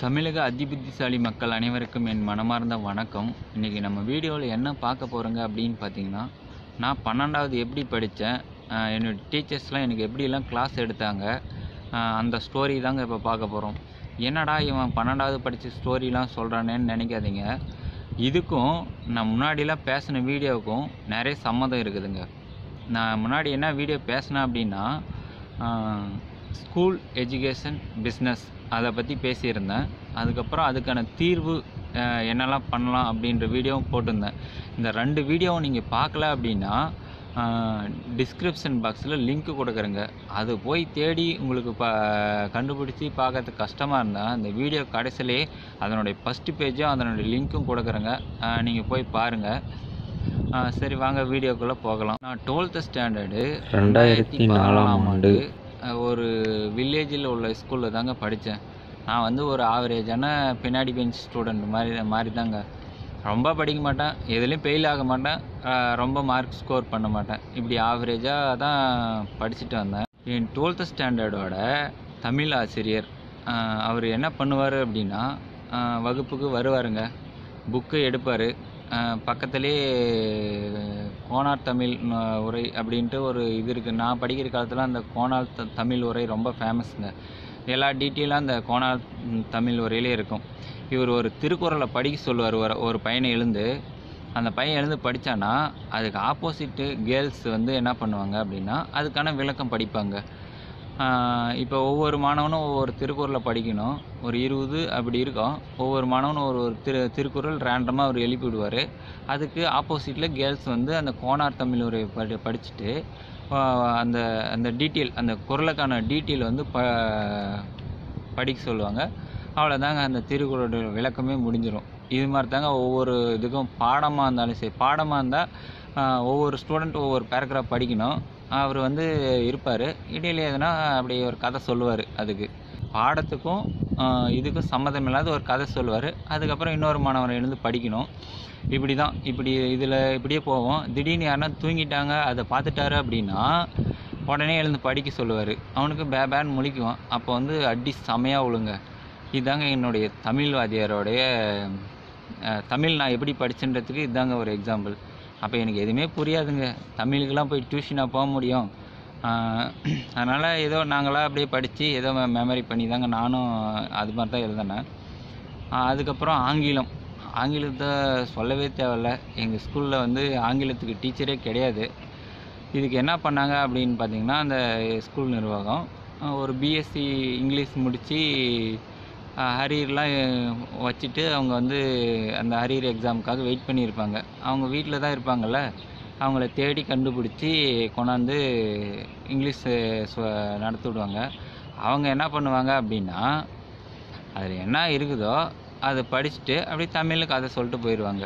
தமிழக அதிபுத்திசாலி மக்கள் அனைவருக்கும் என் மனமார்ந்த வணக்கம் இன்றைக்கி நம்ம வீடியோவில் என்ன பார்க்க போகிறோங்க அப்படின்னு பார்த்தீங்கன்னா நான் பன்னெண்டாவது எப்படி படித்தேன் என்னோட டீச்சர்ஸ்லாம் எனக்கு எப்படிலாம் கிளாஸ் எடுத்தாங்க ஆஹ் அந்த ஸ்டோரி தாங்க இப்போ பார்க்க போகிறோம் என்னடா இவன் பன்னெண்டாவது படித்த ஸ்டோரிலாம் சொல்கிறானேன்னு நினைக்காதீங்க இதுக்கும் நான் முன்னாடிலாம் பேசின வீடியோவுக்கும் நிறைய சம்மந்தம் இருக்குதுங்க நான் முன்னாடி என்ன வீடியோ பேசினேன் அப்படின்னா ஸ்கூல் எஜுகேஷன் பிஸ்னஸ் அதை பற்றி பேசியிருந்தேன் அதுக்கப்புறம் அதுக்கான தீர்வு அஹ், என்னெல்லாம் பண்ணலாம் அப்படின்ற வீடியோவும் போட்டிருந்தேன் இந்த ரெண்டு வீடியோவும் நீங்கள் பார்க்கல அப்படின்னா டிஸ்கிரிப்ஷன் பாக்ஸில் லிங்க் கொடுக்குறேங்க அது போய் தேடி உங்களுக்கு ப கண்டுபிடிச்சி பார்க்கறதுக்கு கஷ்டமாக இருந்தால் இந்த வீடியோ கடைசிலே அதனுடைய ஃபஸ்ட்டு பேஜும் அதனுடைய லிங்க்கும் கொடுக்குறேங்க நீங்கள் போய் பாருங்கள் ஆ, சரி வாங்க வீடியோக்குள்ளே போகலாம் நான் டுவெல்த்து ஸ்டாண்டர்டு ரெண்டாயிரத்தி நாலாம் ஆண்டு அஹ், ஒரு வில்லேஜில் உள்ள ஸ்கூலில் தாங்க படித்தேன் நான் வந்து ஒரு ஆவரேஜான பின்னாடி பெஞ்ச் ஸ்டூடெண்ட் மாதிரி மாதிரி தாங்க ரொம்ப படிக்க மாட்டேன் எதுலேயும் ஃபெயில் ஆக மாட்டேன் அஹ், ரொம்ப மார்க் ஸ்கோர் பண்ண மாட்டேன் இப்படி ஆவரேஜாக தான் படிச்சுட்டு வந்தேன் என் டுவெல்த்து ஸ்டாண்டர்டோட தமிழ் ஆசிரியர் அவர் என்ன பண்ணுவார் அப்படின்னா அஹ், வகுப்புக்கு வருவாருங்க புக்கு எடுப்பார் பக்கத்துலேயே கோனார் தமிழ் அஹ், உரை அப்படின்ட்டு ஒரு இது இருக்குது நான் படிக்கிற காலத்தில் அந்த கோனார் த- தமிழ் உரை ரொம்ப ஃபேமஸுங்க எல்லா டீட்டெயிலாக அந்த கோனார் ம், தமிழ் உரையிலே இருக்கும் இவர் ஒரு திருக்குறளை படிக்க சொல்லுவார் ஒரு ஒரு பையனை எழுந்து அந்த பையன் எழுந்து படித்தானா அதுக்கு ஆப்போசிட்டு கேர்ள்ஸ் வந்து என்ன பண்ணுவாங்க அப்படின்னா அதுக்கான விளக்கம் படிப்பாங்க இப்போ ஒவ்வொரு மாணவனும் ஒவ்வொரு திருக்குறளை படிக்கணும் ஒரு இருபது அப்படி இருக்கும் ஒவ்வொரு மாணவனும் ஒரு ஒரு திரு திருக்குறள் ரேண்டமாக அவர் எழுப்பி விடுவார் அதுக்கு ஆப்போசிட்டில் கேர்ள்ஸ் வந்து அந்த கோனார் தமிழ் உரை படி படிச்சுட்டு ஆஹ் அந்த அந்த டீட்டெயில் அந்த குரலுக்கான டீட்டெயில் வந்து ப படிக்க சொல்லுவாங்க அவ்வளோதாங்க அந்த திருக்குறளோட விளக்கமே முடிஞ்சிடும் இது மாதிரி தாங்க ஒவ்வொரு இதுக்கும் பாடமாக இருந்தாலும் சரி பாடமாக இருந்தால் ஒவ்வொரு ஸ்டூடெண்ட் ஒவ்வொரு பேராகிராஃப் படிக்கணும் அவர் வந்து இருப்பார் இடையில எதுனா அப்படி ஒரு கதை சொல்லுவார் அதுக்கு பாடத்துக்கும் ஆஹ் இதுக்கும் சம்மந்தம் இல்லாத ஒரு கதை சொல்லுவார் அதுக்கப்புறம் இன்னொரு மாணவர் எழுந்து படிக்கணும் இப்படி தான் இப்படி இதில் இப்படியே போவோம் திடீர்னு யாருன்னா தூங்கிட்டாங்க அதை பார்த்துட்டாரு அப்படின்னா உடனே எழுந்து படிக்க சொல்லுவார் அவனுக்கு பே பேன்னு முழிக்குவான் அப்போ வந்து அடி செமையாக விழுங்க இதுதாங்க என்னுடைய தமிழ் வாத்தியாரோடைய அஹ், தமிழ் நான் எப்படி படிச்சுன்றதுக்கு இதுதாங்க ஒரு எக்ஸாம்பிள் அப்போ எனக்கு எதுவுமே புரியாதுங்க தமிழுக்கெல்லாம் போய் டியூஷனாக போக முடியும் அதனால் ஏதோ நாங்களாம் அப்படியே படித்து ஏதோ மெமரி பண்ணி தாங்க நானும் அது மாதிரி தான் எழுதினேன் ஆஹ் அதுக்கப்புறம் ஆங்கிலம் ஆங்கிலத்தை சொல்லவே தேவையில்ல எங்கள் ஸ்கூலில் வந்து ஆங்கிலத்துக்கு டீச்சரே கிடையாது இதுக்கு என்ன பண்ணாங்க அப்படின்னு பார்த்தீங்கன்னா அந்த ஸ்கூல் நிர்வாகம் ஆஹ் ஒரு பிஎஸ்சி இங்கிலீஷ் முடித்து ஹரியர்லாம் வச்சுட்டு அவங்க வந்து அந்த ஹரியர் எக்ஸாமுக்காக வெயிட் பண்ணியிருப்பாங்க அவங்க வீட்டில் தான் இருப்பாங்கள்ல அவங்கள தேடி கண்டுபிடிச்சி கொண்டாந்து இங்கிலீஷ் சொ- நடத்தி விடுவாங்க அவங்க என்ன பண்ணுவாங்க அப்படின்னா அதில் என்ன இருக்குதோ அதை படிச்சுட்டு அப்படியே தமிழில் கதை சொல்லிட்டு போயிடுவாங்க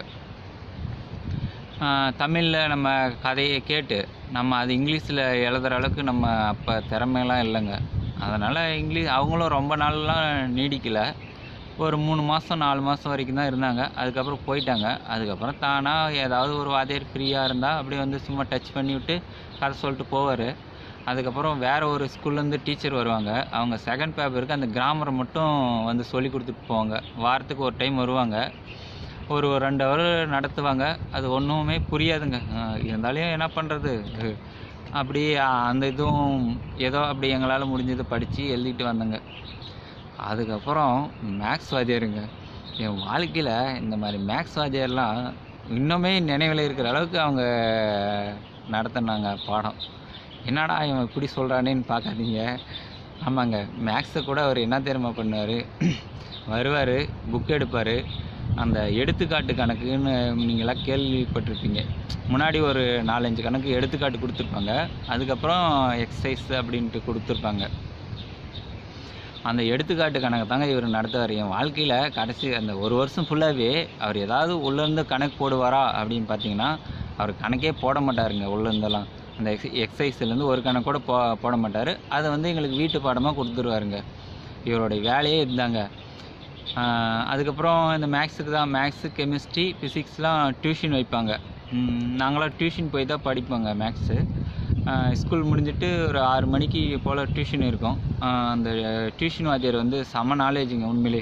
தமிழில் நம்ம கதையை கேட்டு நம்ம அது இங்கிலீஷில் எழுதுகிற அளவுக்கு நம்ம அப்போ திறமையெல்லாம் இல்லைங்க அதனால் இங்கிலீஷ் அவங்களும் ரொம்ப நாள்லாம் நீடிக்கல ஒரு மூணு மாதம் நாலு மாதம் வரைக்கும் தான் இருந்தாங்க அதுக்கப்புறம் போயிட்டாங்க அதுக்கப்புறம் தானாக ஏதாவது ஒரு வாத்தியார் ஃப்ரீயாக இருந்தால் அப்படியே வந்து சும்மா டச் பண்ணி விட்டு கதை சொல்லிட்டு போவார் அதுக்கப்புறம் வேறு ஒரு ஸ்கூல்லேருந்து டீச்சர் வருவாங்க அவங்க செகண்ட் பேப்பருக்கு அந்த கிராமரை மட்டும் வந்து சொல்லி கொடுத்துட்டு போவாங்க வாரத்துக்கு ஒரு டைம் வருவாங்க ஒரு ஒரு ரெண்டு ஹவர் நடத்துவாங்க அது ஒன்றுமே புரியாதுங்க அஹ் இருந்தாலும் என்ன பண்ணுறது அப்படி அந்த இதுவும் ஏதோ அப்படி எங்களால் முடிஞ்சது படித்து எழுதிட்டு வந்தேங்க அதுக்கப்புறம் மேக்ஸ் வாத்தியாருங்க என் வாழ்க்கையில் இந்த மாதிரி மேக்ஸ் வாத்தியார்லாம் இன்னுமே நினைவில் இருக்கிற அளவுக்கு அவங்க நடத்தினாங்க பாடம் என்னடா இவன் இப்படி சொல்கிறானேன்னு பார்க்காதீங்க ஆமாங்க மேக்ஸை கூட அவர் என்ன தெரியுமா பண்ணுவார் வருவார் புக் எடுப்பார் அந்த எடுத்துக்காட்டு கணக்குன்னு நீங்களாம் கேள்விப்பட்டிருப்பீங்க முன்னாடி ஒரு நாலஞ்சு கணக்கு எடுத்துக்காட்டு கொடுத்துருப்பாங்க அதுக்கப்புறம் எக்ஸசைஸ் அப்படின்ட்டு கொடுத்துருப்பாங்க அந்த எடுத்துக்காட்டு கணக்கு தாங்க இவர் நடத்துவார் என் வாழ்க்கையில் கடைசி அந்த ஒரு வருஷம் ஃபுல்லாகவே அவர் ஏதாவது உள்ளேருந்து கணக்கு போடுவாரா அப்படின்னு பார்த்தீங்கன்னா அவர் கணக்கே போட மாட்டாருங்க உள்ளேருந்தெல்லாம் அந்த எக்ஸ் எக்ஸசைஸ்லேருந்து ஒரு கணக்கு கூட போ போட மாட்டார் அதை வந்து எங்களுக்கு வீட்டு பாடமாக கொடுத்துருவாருங்க இவருடைய வேலையே இதுதாங்க ஆஹ் அதுக்கப்புறம் இந்த மேக்ஸுக்கு தான் மேக்ஸு கெமிஸ்ட்ரி ஃபிசிக்ஸ்லாம் டியூஷன் வைப்பாங்க ம், நாங்களாம் டியூஷன் போய் தான் படிப்போங்க மேக்ஸு ஸ்கூல் முடிஞ்சிட்டு ஒரு ஆறு மணிக்கு போல் டியூஷன் இருக்கும் ஆஹ் அந்த டியூஷன் வாத்தியார் வந்து செம நாலேஜுங்க உண்மையிலே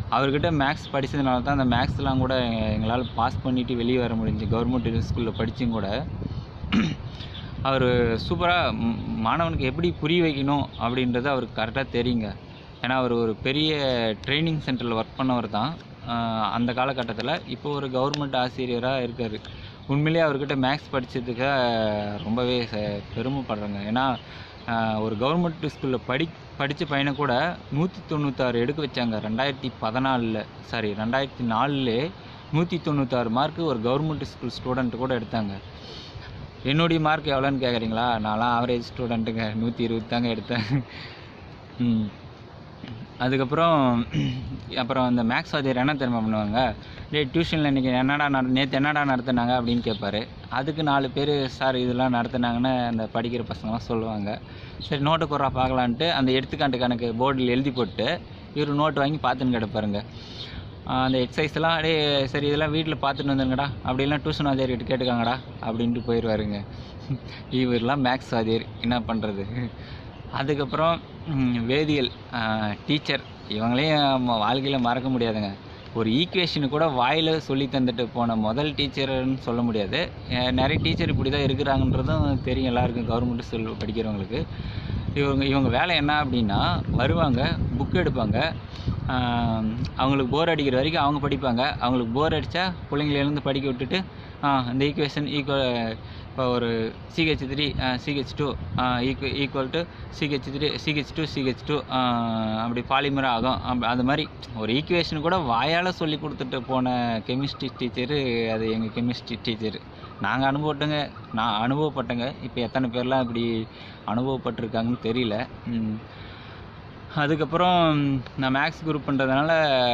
அவர்கிட்ட மேக்ஸ் படித்ததுனால தான் அந்த மேக்ஸ்லாம் கூட எங்களால் பாஸ் பண்ணிவிட்டு வெளியே வர முடிஞ்சு கவர்மெண்ட் ஸ்கூலில் படித்தும் கூட அவர் சூப்பராக மாணவனுக்கு எப்படி புரிய வைக்கணும் அப்படின்றது அவருக்கு கரெக்டாக தெரியுங்க ஏன்னா அவர் ஒரு பெரிய ட்ரைனிங் சென்டரில் ஒர்க் பண்ணவர் தான் ஆஹ் அந்த காலகட்டத்தில் இப்போ ஒரு கவர்மெண்ட் ஆசிரியராக இருக்கார் உண்மையிலேயே அவர்கிட்ட மேக்ஸ் படித்ததுக்கு ரொம்பவே ச- பெருமைப்படுறேங்க ஏன்னா ஆஹ் ஒரு கவர்மெண்ட் ஸ்கூலில் படி படித்த பையனை கூட நூற்றி தொண்ணூத்தாறு எடுக்க வச்சாங்க ரெண்டாயிரத்தி பதினாலில் சாரி ரெண்டாயிரத்தி நாலுலே நூற்றி தொண்ணூத்தாறு மார்க்கு ஒரு கவர்மெண்ட் ஸ்கூல் ஸ்டூடெண்ட் கூட எடுத்தாங்க என்னுடைய மார்க் எவ்வளோன்னு கேட்குறீங்களா நான்லாம் ஆவரேஜ் ஸ்டூடெண்ட்டுங்க நூற்றி இருபது தாங்க எடுத்தேன் ம். அதுக்கப்புறம் அப்புறம் அந்த மேக்ஸ் வாத்தியார் என்ன தெரியுமா பண்ணுவாங்க டேய் டியூஷனில் இன்றைக்கி என்னடா நட நேற்று என்னடா நடத்துனாங்க அப்படின்னு கேட்பாரு அதுக்கு நாலு பேர் சார் இதெல்லாம் நடத்துனாங்கன்னு அந்த படிக்கிற பசங்களாம் சொல்லுவாங்க சரி நோட்டு குறா பார்க்கலான்ட்டு அந்த எடுத்துக்காட்டு கணக்கு போர்டில் எழுதி போட்டு இவர் நோட்டு வாங்கி பார்த்துன்னு கிடப்பாருங்க ஆஹ் அந்த எக்ஸசைஸ்லாம் அப்படியே சரி இதெல்லாம் வீட்டில் பார்த்துட்டு வந்துருங்கடா அப்படிலாம் டியூஷன் வாத்தியார்கிட்ட கேட்டுக்காங்கடா அப்படின்ட்டு போயிடுவாருங்க இவரெலாம் மேக்ஸ் வாத்தியார் என்ன பண்ணுறது அதுக்கப்புறம் ம், வேதியியல் டீச்சர் இவங்களையும் நம்ம வாழ்க்கையில் மறக்க முடியாதுங்க ஒரு ஈக்குவேஷனு கூட வாயில் சொல்லி தந்துட்டு போன முதல் டீச்சர்னு சொல்ல முடியாது அஹ் நிறைய டீச்சர் இப்படி தான் இருக்கிறாங்கன்றதும் தெரியும் எல்லாருக்கும் கவர்மெண்ட் ஸ்கூல் படிக்கிறவங்களுக்கு இவங்க இவங்க வேலை என்ன அப்படின்னா வருவாங்க புக் எடுப்பாங்க ஆம், அவங்களுக்கு போர் அடிக்கிற வரைக்கும் அவங்க படிப்பாங்க அவங்களுக்கு போர் அடித்தா பிள்ளைங்கள எழுந்து படிக்க விட்டுட்டு ஆ, இந்த ஈக்குவேஷன் ஈக்குவல் இப்போ ஒரு CH three CH two equal equal to CH three CH two CH two அப்படி பாலிமர் ஆகும் அப் அது மாதிரி ஒரு ஈக்குவேஷன் கூட வாயால் சொல்லி கொடுத்துட்டு போன கெமிஸ்ட்ரி டீச்சரு அது எங்கள் கெமிஸ்ட்ரி டீச்சர் நாங்கள் அனுபவப்பட்டங்க நான் அனுபவப்பட்டேங்க இப்போ எத்தனை பேர்லாம் இப்படி அனுபவப்பட்டிருக்காங்கன்னு தெரியல ம். அதுக்கப்புறம் நான் மேக்ஸ் குரூப் பண்ணுறதுனால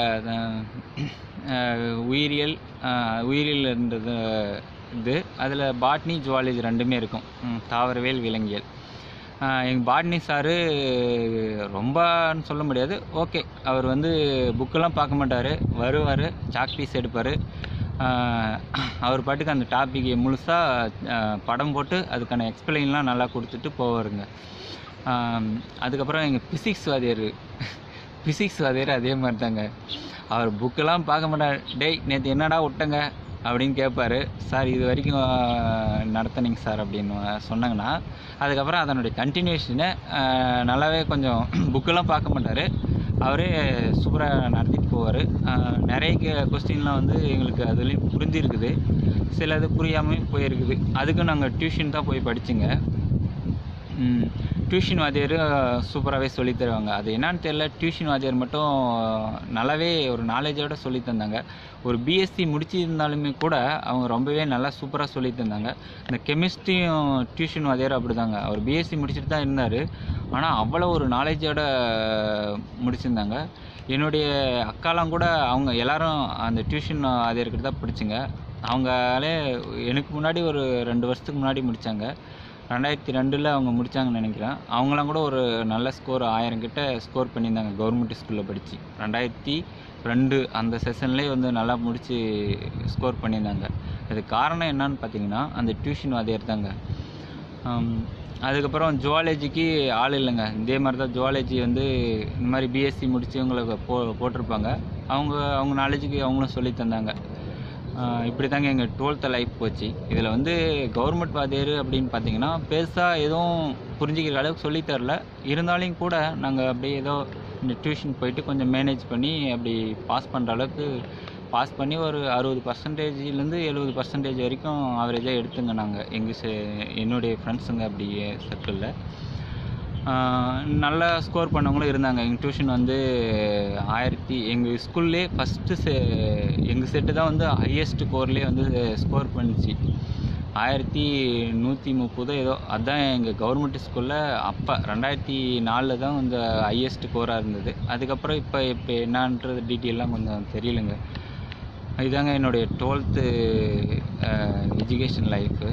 உயிரியல் அஹ், உயிரியல்ன்றது இது அதில் பாட்னி ஜுவாலஜி ரெண்டுமே இருக்கும் ம், தாவரவியல் விலங்கியல் எங்கள் பாட்னி சாரு ரொம்பன்னு சொல்ல முடியாது ஓகே அவர் வந்து புக்கெல்லாம் பார்க்க மாட்டார் வருவார் சாக் பீஸ் எடுப்பார் அவர் பாட்டுக்கு அந்த டாப்பிக்கை முழுசாக படம் போட்டு அதுக்கான எக்ஸ்பிளைன்லாம் நல்லா கொடுத்துட்டு போவாருங்க ஆம், அதுக்கப்புறம் எங்கள் ஃபிசிக்ஸ் வாத்தியார் ஃபிசிக்ஸ் வாத்தியார் அதே மாதிரி தாங்க அவர் புக்கெல்லாம் பார்க்க மாட்டார் டேய் நேற்று என்னடா விட்டங்க அப்படின்னு கேட்பாரு சார் இது வரைக்கும் ஆஹ், நடத்துனீங்க சார் அப்படின்னு சொன்னாங்கன்னா அதுக்கப்புறம் அதனுடைய கண்டினியூஷனை நல்லாவே கொஞ்சம் புக்கெல்லாம் பார்க்க மாட்டார் அவரே சூப்பராக நடத்திட்டு போவார் நிறைய கொஸ்டின்லாம் வந்து எங்களுக்கு அதுலேயும் புரிஞ்சிருக்குது சிலது புரியாமல் போயிருக்குது அதுக்கும் நாங்கள் டியூஷன் தான் போய் படிச்சுங்க டியூஷன் வாத்தியார் சூப்பராகவே சொல்லித் தருவாங்க அது என்னன்னு தெரியல டியூஷன் வாத்தியார் மட்டும் நல்லாவே ஒரு நாலேஜோட சொல்லி தந்தாங்க ஒரு பிஎஸ்சி முடிச்சிருந்தாலுமே கூட அவங்க ரொம்பவே நல்லா சூப்பராக சொல்லி தந்தாங்க இந்த கெமிஸ்ட்ரியும் டியூஷன் வாத்தியார் அப்படிதாங்க அவர் பிஎஸ்சி முடிச்சுட்டு தான் இருந்தார் ஆனால் அவ்வளோ ஒரு நாலேஜோட முடிச்சிருந்தாங்க என்னுடைய அக்காலாம் கூட அவங்க எல்லாரும் அந்த டியூஷன் வாத்தியார்கிட்ட தான் படிச்சுங்க அவங்களே எனக்கு முன்னாடி ஒரு ரெண்டு வருஷத்துக்கு முன்னாடி முடித்தாங்க ரெண்டாயிரத்தி ரெண்டில் அவங்க முடித்தாங்கன்னு நினைக்கிறேன் அவங்களாம் கூட ஒரு நல்ல ஸ்கோர் ஆயிரம் கிட்ட ஸ்கோர் பண்ணியிருந்தாங்க கவர்மெண்ட் ஸ்கூலில் படித்து ரெண்டாயிரத்தி ரெண்டு அந்த செஷன்லேயே வந்து நல்லா முடித்து ஸ்கோர் பண்ணியிருந்தாங்க இதுக்கு காரணம் என்னன்னு பார்த்தீங்கன்னா அந்த டியூஷன் வாத்தியார் தாங்க ஆம், அதுக்கப்புறம் ஜுவாலஜிக்கு ஆள் இல்லைங்க இதே மாதிரி தான் ஜுவாலஜி வந்து இந்த மாதிரி பிஎஸ்சி முடிச்சவங்களுக்கு போ போட்டிருப்பாங்க அவங்க அவங்க நாலேஜுக்கு அவங்களும் சொல்லி தந்தாங்க ஆஹ் இப்படி தாங்க எங்கள் டுவெல்த்து லைஃப் போச்சு இதில் வந்து கவர்மெண்ட் வாத்தியார் அப்படின்னு பார்த்தீங்கன்னா பெருசாக எதுவும் புரிஞ்சிக்கிற அளவுக்கு சொல்லித் தரல இருந்தாலும் கூட நாங்கள் அப்படியே ஏதோ இந்த டியூஷன் போயிட்டு கொஞ்சம் மேனேஜ் பண்ணி அப்படி பாஸ் பண்ணுற அளவுக்கு பாஸ் பண்ணி ஒரு அறுபது பர்சன்டேஜ்லேருந்து எழுபது பர்சன்டேஜ் வரைக்கும் ஆவரேஜாக எடுத்துங்க நாங்கள் எங்கள் சே என்னுடைய ஃப்ரெண்ட்ஸுங்க அப்படி சர்க்கிளில் நல்லா ஸ்கோர் பண்ணவங்களும் இருந்தாங்க எங்கள் டியூஷன் வந்து ஆயிரத்தி எங்கள் ஸ்கூல்லே ஃபஸ்ட்டு செ எங்கள் செட்டு தான் வந்து ஹையஸ்ட் ஸ்கோர்லேயே வந்து ஸ்கோர் பண்ணுச்சு ஆயிரத்தி நூற்றி முப்பதோ ஏதோ அதுதான் எங்கள் கவர்மெண்ட் ஸ்கூலில் அப்போ ரெண்டாயிரத்தி நாலில் தான் இந்த ஹையஸ்ட் ஸ்கோராக இருந்தது அதுக்கப்புறம் இப்போ இப்போ என்னான்றது டீட்டெயிலாம் கொஞ்சம் தெரியலங்க இதுதாங்க என்னுடைய டுவெல்த்து எஜுகேஷன் லைஃபு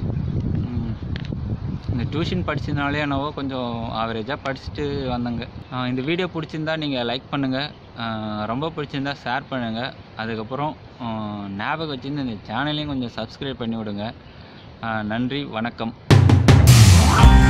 இந்த டியூஷன் படிச்சதுனாலே என்னவோ கொஞ்சம் ஆவரேஜாக படிச்சுட்டு வந்தேங்க ஆஹ் இந்த வீடியோ பிடிச்சிருந்தா நீங்கள் லைக் பண்ணுங்கள் ரொம்ப பிடிச்சிருந்தா ஷேர் பண்ணுங்கள் அதுக்கப்புறம் ஆஹ் ஞாபகம் வச்சிருந்து இந்த சேனலையும் கொஞ்சம் சப்ஸ்கிரைப் பண்ணி விடுங்க ஆஹ் நன்றி வணக்கம்